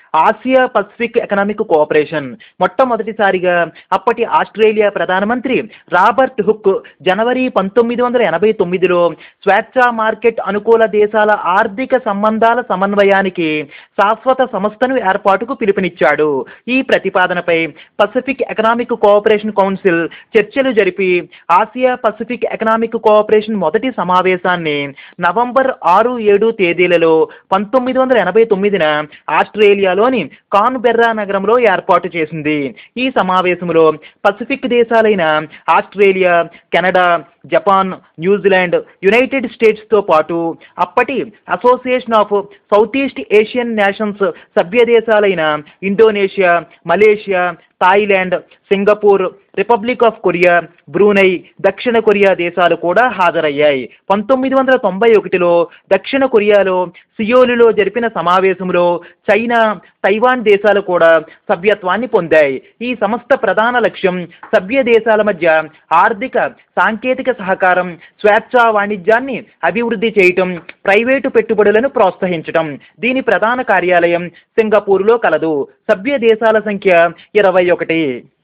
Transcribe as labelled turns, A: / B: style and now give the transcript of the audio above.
A: Asia Pacific economic cooperation మొట్టమొదటిసారిగా అప్పటి Australia ప్రధానమంత్రి రాబర్ట్ హుక్ జనవరి పంతొమ్మిది వందల ఎనభై తొమ్మిదిలో స్వేచ్ఛా మార్కెట్ అనుకూల దేశాల ఆర్థిక సంబంధాల సమన్వయానికి శాశ్వత సంస్థను ఏర్పాటుకు పిలుపునిచ్చాడు ఈ ప్రతిపాదనపై పసిఫిక్ ఎకనామిక్ కోఆపరేషన్ కౌన్సిల్ చర్చలు జరిపి ఆసియా పసిఫిక్ ఎకనామిక్ కోఆపరేషన్ మొదటి సమావేశాన్ని నవంబర్ ఆరు ఏడు తేదీలలో పంతొమ్మిది వందల ఎనభై తొమ్మిదిన ఆస్ట్రేలియాలోని కాన్బెర్రా నగరంలో ఏర్పాటు చేసింది ఈ సమావేశంలో పసిఫిక్ దేశాలైన Australia Canada Japan New Zealand United స్టేట్స్తో పాటు అప్పటి association of south east Asian nations సభ్య దేశాలైన Indonesia Malaysia Thailand Singapore republic of Korea Brunei దక్షిణ కొరియా దేశాలు కూడా హాజరయ్యాయి పంతొమ్మిది వందల తొంభై ఒకటిలో దక్షిణ కొరియాలో సియోలులో జరిపిన సమావేశంలో చైనా తైవాన్ దేశాలు కూడా సభ్యత్వాన్ని పొందాయి ఈ సంస్థ ప్రధాన లక్ష్యం సభ్య దేశాల మధ్య ఆర్థిక సాంకేతిక సహకారం స్వేచ్ఛా వాణిజ్యాన్ని అభివృద్ధి చేయటం ప్రైవేటు పెట్టుబడులను ప్రోత్సహించటం దీని ప్రధాన కార్యాలయం సింగపూర్లో కలదు సభ్య దేశాల సంఖ్య ఇరవై ఒకటి